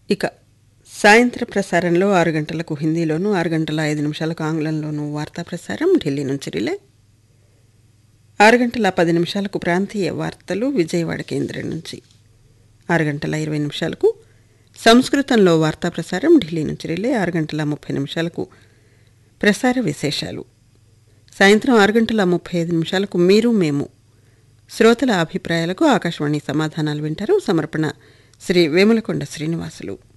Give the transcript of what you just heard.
ఇక సాయంత్ర ప్రసారంలో ఆరు గంటలకు హిందీలోను ఆరు గంటల ఐదు నిమిషాలకు ఆంగ్లంలోను వార్తా ప్రసారం ఢిల్లీ నుంచి రిలే ఆరు గంటల పది నిమిషాలకు ప్రాంతీయ వార్తలు విజయవాడ కేంద్రం నుంచి ఆరు గంటల ఇరవై నిమిషాలకు సంస్కృతంలో వార్తా ప్రసారం ఢిల్లీ నుంచి రిలే ఆరు గంటల ముప్పై నిమిషాలకు ప్రసార విశేషాలు సాయంత్రం ఆరు గంటల ముప్పై ఐదు నిమిషాలకు మీరు మేము శ్రోతల అభిప్రాయాలకు ఆకాశవాణి సమాధానాలు వింటారు సమర్పణ శ్రీ వేములకొండ శ్రీనివాసులు